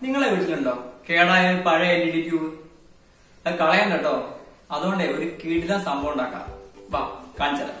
നിങ്ങളെ വീട്ടിലുണ്ടോ കേടായ ഒരു പഴയ എൽ ഇ ഡി ട്യൂബ് അത് കളയണ്ട കേട്ടോ അതുകൊണ്ടേ ഒരു കിടിലൻ സംഭവം ഉണ്ടാക്കാം വാ കാണിച്ചത്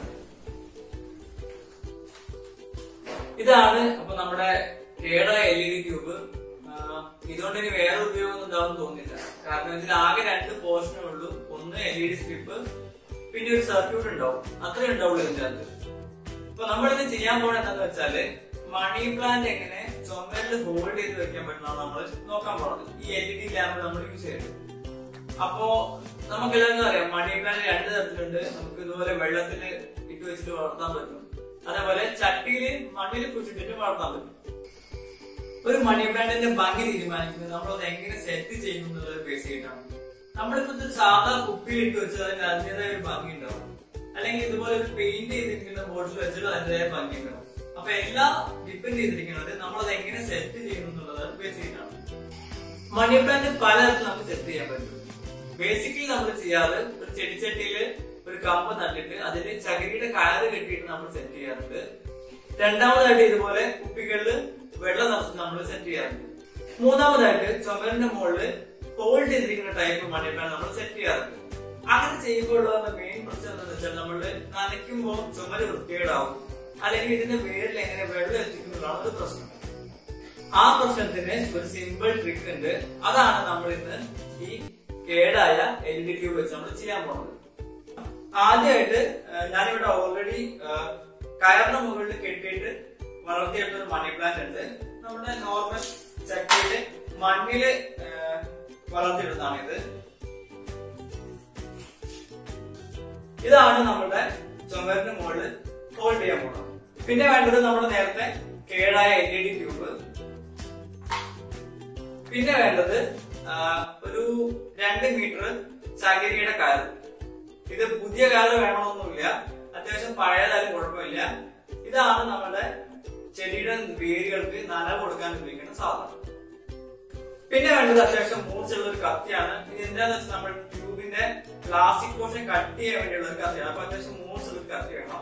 ഇതാണ് അപ്പൊ നമ്മുടെ കേടായ എൽ ഇ ഡി ട്യൂബ് ഇതുകൊണ്ട് ഇനി വേറെ ഉപയോഗം ഉണ്ടാവും തോന്നുന്നില്ല കാരണം ഇതിൽ ആകെ രണ്ട് പോർഷനേ ഉള്ളൂ ഒന്ന് എൽ ഇ ഡി സ്ട്രിപ്പ് പിന്നെ ഒരു സർക്യൂട്ട് ഉണ്ടാവും അത്രേ ഉണ്ടാവുള്ളൂ ഇതിന്റെ അകത്ത് അപ്പൊ നമ്മളിത് ചെയ്യാൻ പോണ എന്താന്ന് വെച്ചാല് മണി പ്ലാന്റ് എങ്ങനെ ചുമരിൽ ഹോൾഡ് ചെയ്ത് വെക്കാൻ പറ്റുന്നതാണ് നമ്മൾ നോക്കാൻ പോണത് ഈ എൽ ഇ ഡി ലാമ്പ് നമ്മൾ യൂസ് ചെയ്തത് അപ്പോ നമുക്ക് എല്ലാവർക്കും അറിയാം മണി പ്ലാന്റ് രണ്ട് തരത്തിലുണ്ട് നമുക്ക് ഇതുപോലെ വെള്ളത്തിൽ ഇട്ട് വെച്ചിട്ട് വളർത്താൻ പറ്റും അതേപോലെ ചട്ടിയില് മണ്ണിൽ കുഴിച്ചിട്ടിട്ട് വളർത്താൻ പറ്റും ഒരു മണി പ്ലാന്റിന്റെ ഭംഗി തീരുമാനിക്കുന്നത് നമ്മളത് എങ്ങനെ സെറ്റ് ചെയ്യുന്നു എന്നുള്ളത് ബേസ് ചെയ്തിട്ടാണ് നമ്മളിപ്പോ ഇത് സാധാ കുപ്പിയിൽ ഇട്ട് വെച്ചാൽ അതിന് അതിന്റേതായ ഒരു ഭംഗി ഉണ്ടാവും അല്ലെങ്കിൽ ഇതുപോലെ ഒരു പെയിന്റ് ചെയ്തിരിക്കുന്ന ബോട്ടിൽ വെച്ചാൽ അതിന്റേതായ ഭംഗി ഉണ്ടാവും അപ്പൊ എല്ലാം ഡിപ്പെൻഡ് ചെയ്തിരിക്കുന്നത് നമ്മളത് എങ്ങനെ സെറ്റ് ചെയ്യുന്നു എന്നുള്ളത് ബേസ് ചെയ്തിട്ടാണ് മണി പ്ലാന്റ് പലതരത്തിൽ നമുക്ക് സെറ്റ് ചെയ്യാൻ പറ്റും ബേസിക്കലി നമ്മൾ ചെയ്യാറ് ഒരു ചെടിച്ചട്ടിയില് ഒരു കമ്പ് നട്ടിട്ട് അതിൽ ചകിരിയുടെ കയറ് കെട്ടിയിട്ട് നമ്മൾ സെറ്റ് ചെയ്യാറുണ്ട് രണ്ടാമതായിട്ട് ഇതുപോലെ കുപ്പികളില് വെള്ളം നിറച്ച് നമ്മൾ സെറ്റ് ചെയ്യാറുണ്ട് മൂന്നാമതായിട്ട് ചുമരിന്റെ മുകളിൽ ഹോൾഡ് ചെയ്തിരിക്കുന്ന ടൈപ്പ് മണി പ്ലാന്റ് നമ്മൾ സെറ്റ് ചെയ്യാറുണ്ട് അങ്ങനെ ചെയ്യുമ്പോഴുള്ള മെയിൻ പ്രശ്നം എന്താണെന്ന് വെച്ചാൽ നമ്മൾ നനയ്ക്കുമ്പോൾ ചുമര് വൃത്തികേടാവും അല്ലെങ്കിൽ ഇതിന്റെ വേരിൽ എങ്ങനെ വെള്ളം എത്തിക്കുന്നതാണ് ഒരു പ്രശ്നം ആ പ്രശ്നത്തിന് ഒരു സിമ്പിൾ ട്രിക്ക് ഉണ്ട് അതാണ് നമ്മൾ ഇന്ന് ഈ കേടായ എൽ ഡി ട്യൂബ് വെച്ച് നമ്മൾ ചെയ്യാൻ പോകുന്നത് ആദ്യമായിട്ട് ഏഹ്, ഞാനിവിടെ ഓൾറെഡി കയറിന് മുകളിൽ കെട്ടിയിട്ട് വളർത്തിയെടുത്ത ഒരു മണി പ്ലാന്റ് ഉണ്ട് നമ്മുടെ നോർമൽ ചട്ടിയില് മണ്ണില് ഏഹ്, വളർത്തിയെടുത്താണ് ഇത് ഇതാണ് നമ്മുടെ ചുമരിന് മുകളിൽ ഹോൾഡ് ചെയ്യാൻ പോകുന്നത് പിന്നെ വേണ്ടത് നമ്മുടെ നേരത്തെ കേടായ എൽ ഇ ഡി ട്യൂബ് പിന്നെ വേണ്ടത് ആ, ഒരു രണ്ട് മീറ്റർ ചകിരിയുടെ കയർ ഇത് പുതിയ കയർ വേണമെന്നൊന്നുമില്ല അത്യാവശ്യം പഴയതായാലും കുഴപ്പമില്ല ഇതാണ് നമ്മുടെ ചെടിയുടെ വേരുകൾക്ക് നനവ് കൊടുക്കാൻ ഉപയോഗിക്കുന്ന സാധനം പിന്നെ വേണ്ടത് അത്യാവശ്യം മൂർച്ചയുള്ള ഒരു കത്തിയാണ് ഇത് എന്താന്ന് വെച്ചാൽ നമ്മൾ ട്യൂബിന്റെ പ്ലാസ്റ്റിക് പോർഷൻ കട്ട് ചെയ്യാൻ വേണ്ടിയുള്ള ഒരു കത്തിയാണ് അപ്പൊ അത്യാവശ്യം മൂർച്ചയുള്ള ഒരു കത്തി വേണം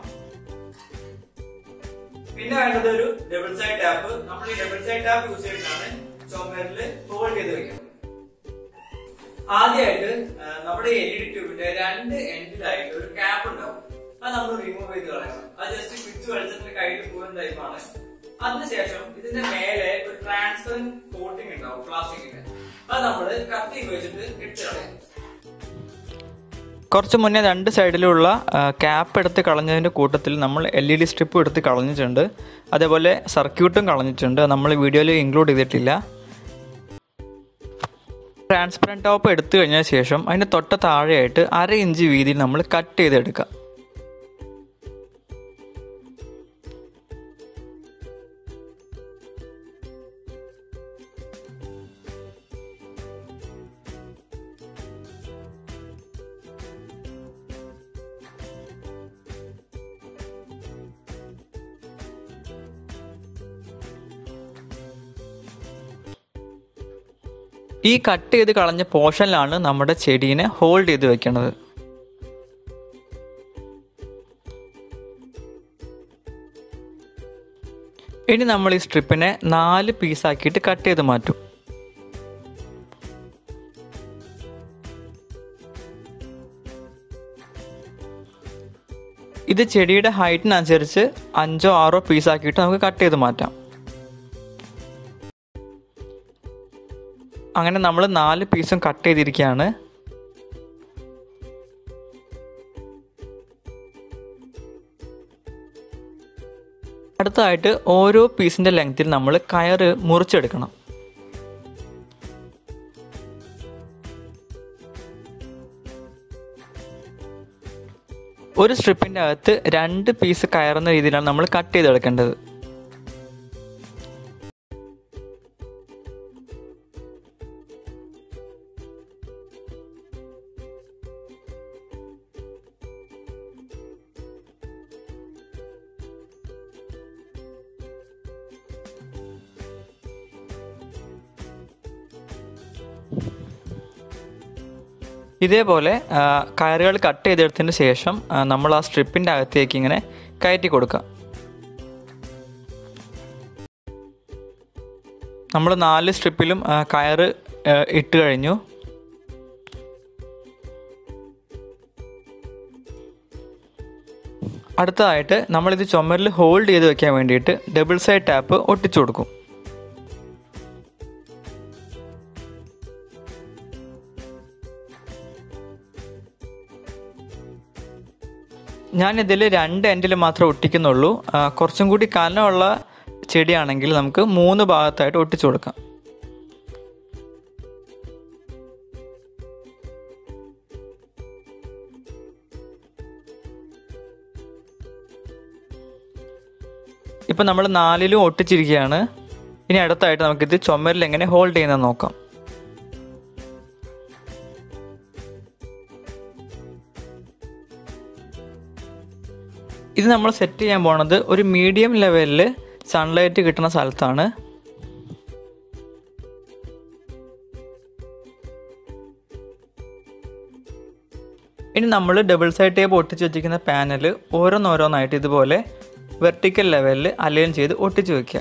പിന്നെ വേണ്ടത് ഒരു ഡബിൾ സൈഡ് ടാപ്പ് നമ്മൾ ഈ ഡബിൾ സൈഡ് ടാപ്പ് യൂസ് ചെയ്തിട്ടാണ് ചുമരില് ഹോൾഡ് ചെയ്ത് വെക്കുന്നത് ആദ്യമായിട്ട് ആ, നമ്മുടെ എൽ ഇ ഡി ട്യൂബിന്റെ രണ്ട് എൻഡിലായിട്ട് ഒരു ക്യാപ്പ് ഉണ്ടാവും അത് നമ്മൾ റിമൂവ് ചെയ്ത് കളയണം അത് ജസ്റ്റ് പിച്ച് വെളിച്ചത്തിന്റെ കയ്യിൽ പോകുന്ന ടൈപ്പാണ് അതിനുശേഷം ഇതിന്റെ മേലെ ഒരു ട്രാൻസ്പെറന്റ് കോട്ടിംഗ് ഉണ്ടാവും പ്ലാസ്റ്റിക്കിന്റെ അത് നമ്മൾ കത്തി ഉപയോഗിച്ചിട്ട് ഇട്ട് കളയാം കുറച്ച് മുന്നേ രണ്ട് സൈഡിലുള്ള ക്യാപ്പ് എടുത്ത് കളഞ്ഞതിൻ്റെ കൂട്ടത്തിൽ നമ്മൾ എൽ ഇ ഡി സ്ട്രിപ്പും എടുത്ത് കളഞ്ഞിട്ടുണ്ട് അതേപോലെ സർക്യൂട്ടും കളഞ്ഞിട്ടുണ്ട് അത് നമ്മൾ വീഡിയോയിൽ ഇൻക്ലൂഡ് ചെയ്തിട്ടില്ല ട്രാൻസ്പെറൻറ്റ് ടോപ്പ് എടുത്തു കഴിഞ്ഞ ശേഷം അതിൻ്റെ തൊട്ട താഴെയായിട്ട് അര ഇഞ്ച് വീതിയിൽ നമ്മൾ കട്ട് ചെയ്തെടുക്കുക ഈ കട്ട് ചെയ്ത് കളഞ്ഞ പോർഷനിലാണ് നമ്മുടെ ചെടീനെ ഹോൾഡ് ചെയ്ത് വെക്കുന്നത് ഇനി നമ്മൾ ഈ സ്ട്രിപ്പിനെ നാല് പീസാക്കിയിട്ട് കട്ട് ചെയ്ത് മാറ്റും ഇത് ചെടിയുടെ ഹൈറ്റിനനുസരിച്ച് അഞ്ചോ ആറോ പീസാക്കിയിട്ട് നമുക്ക് കട്ട് ചെയ്ത് മാറ്റാം അങ്ങനെ നമ്മൾ നാല് പീസും കട്ട് ചെയ്തിരിക്കുകയാണ് അടുത്തതായിട്ട് ഓരോ പീസിന്റെ ലെങ്ത്തിൽ നമ്മൾ കയറ് മുറിച്ചെടുക്കണം ഒരു സ്ട്രിപ്പിന്റെ അകത്ത് രണ്ട് പീസ് കയറുന്ന രീതിയിലാണ് നമ്മൾ കട്ട് ചെയ്തെടുക്കേണ്ടത് ഇതേപോലെ ആ, കയറുകൾ കട്ട് ചെയ്തെടുത്തതിന് ശേഷം ആ, നമ്മൾ ആ സ്ട്രിപ്പിൻ്റെ അകത്തേക്ക് ഇങ്ങനെ കയറ്റി കൊടുക്കുക നമ്മൾ നാല് സ്ട്രിപ്പിലും ആ, കയറ് ആ, ഇട്ട് കഴിഞ്ഞു അടുത്തതായിട്ട് നമ്മളിത് ചുമരിൽ ഹോൾഡ് ചെയ്ത് വെക്കാൻ വേണ്ടിയിട്ട് ഡബിൾ സൈഡ് ടാപ്പ് ഒട്ടിച്ചു കൊടുക്കും ഞാൻ ഇതിൽ രണ്ട് എൻഡിൽ മാത്രമേ ഒട്ടിക്കുന്നുള്ളൂ ആ, കുറച്ചും കൂടി കനമുള്ള ചെടിയാണെങ്കിൽ നമുക്ക് മൂന്ന് ഭാഗത്തായിട്ട് ഒട്ടിച്ചു കൊടുക്കാം ഇപ്പം നമ്മൾ നാലിലും ഒട്ടിച്ചിരിക്കുകയാണ് ഇനി അടുത്തായിട്ട് നമുക്കിത് ചുമരിൽ എങ്ങനെ ഹോൾഡ് ചെയ്യുന്നത് നോക്കാം ഇത് നമ്മൾ സെറ്റ് ചെയ്യാൻ പോണത് ഒരു മീഡിയം ലെവലിൽ സൺലൈറ്റ് കിട്ടുന്ന സ്ഥലത്താണ് ഇനി നമ്മൾ ഡബിൾ സൈഡ് ടേപ്പ് ഒട്ടിച്ച് വെച്ചിരിക്കുന്ന പാനൽ ഓരോന്നോരോന്നായിട്ട് ഇതുപോലെ വെർട്ടിക്കൽ ലെവലിൽ അലൈൻ ചെയ്ത് ഒട്ടിച്ച് വെക്കുക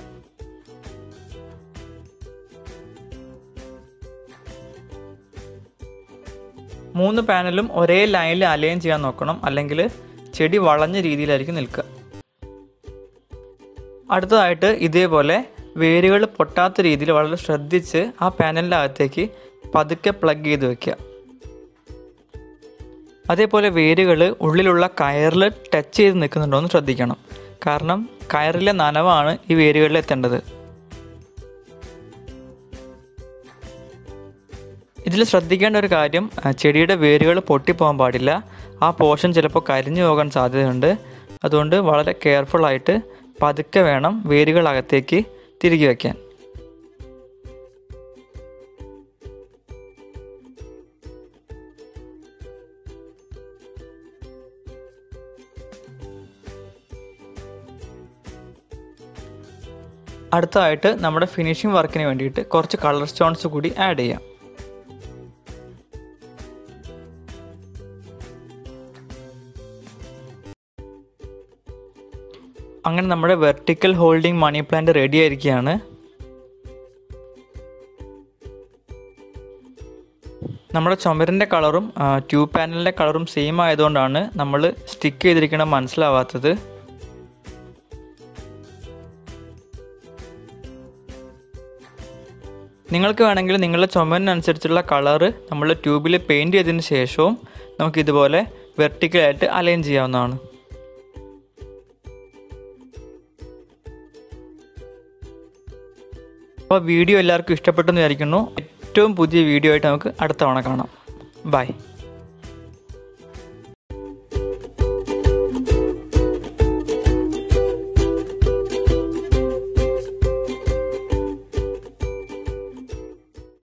മൂന്ന് പാനലും ഒരേ ലൈനിൽ അലൈൻ ചെയ്യാൻ നോക്കണം അല്ലെങ്കിൽ ചെടി വളഞ്ഞ രീതിയിലായിരിക്കും നിൽക്കുക അടുത്തതായിട്ട് ഇതേപോലെ വേരുകൾ പൊട്ടാത്ത രീതിയിൽ വളരെ ശ്രദ്ധിച്ച് ആ പാനലിൻ്റെ അകത്തേക്ക് പതുക്കെ പ്ലഗ് ചെയ്ത് വെക്കുക അതേപോലെ വേരുകൾ ഉള്ളിലുള്ള കയറിൽ ടച്ച് ചെയ്ത് നിൽക്കുന്നുണ്ടോ എന്ന് ശ്രദ്ധിക്കണം കാരണം കയറിലെ നനവാണ് ഈ വേരുകളിൽ എത്തേണ്ടത് ഇതിൽ ശ്രദ്ധിക്കേണ്ട ഒരു കാര്യം ആ, ചെടിയുടെ വേരുകൾ പൊട്ടിപ്പോകാൻ പാടില്ല ആ പോർഷൻ ചിലപ്പോൾ കരിഞ്ഞു പോകാൻ സാധ്യതയുണ്ട് അതുകൊണ്ട് വളരെ കെയർഫുൾ ആയിട്ട് പതുക്കെ വേണം വേരുകൾ അകത്തേക്ക് തിരികെ വയ്ക്കാൻ അടുത്തതായിട്ട് നമ്മുടെ ഫിനിഷിംഗ് വർക്കിന് വേണ്ടിയിട്ട് കുറച്ച് കളർ സ്റ്റോൺസ് കൂടി ആഡ് ചെയ്യാം അങ്ങനെ നമ്മുടെ vertical holding money plant ready ആയിരിക്കുകയാണ് നമ്മുടെ ചുമരിൻ്റെ കളറും ട്യൂബ് പാനലിൻ്റെ കളറും സെയിം ആയതുകൊണ്ടാണ് നമ്മൾ സ്റ്റിക്ക് ചെയ്തിരിക്കണം മനസ്സിലാവാത്തത് നിങ്ങൾക്ക് വേണമെങ്കിൽ നിങ്ങളുടെ ചുമരിനനുസരിച്ചുള്ള കളറ് നമ്മൾ ട്യൂബിൽ പെയിൻറ് ചെയ്തതിന് ശേഷവും നമുക്ക് ഇതുപോലെ വെർട്ടിക്കലായിട്ട് അലൈൻ ചെയ്യാവുന്നതാണ് അപ്പോൾ വീഡിയോ എല്ലാവർക്കും ഇഷ്ടപ്പെട്ടെന്ന് വിചാരിക്കുന്നു ഏറ്റവും പുതിയ വീഡിയോ ആയിട്ട് നമുക്ക് അടുത്ത തവണ കാണാം ബൈ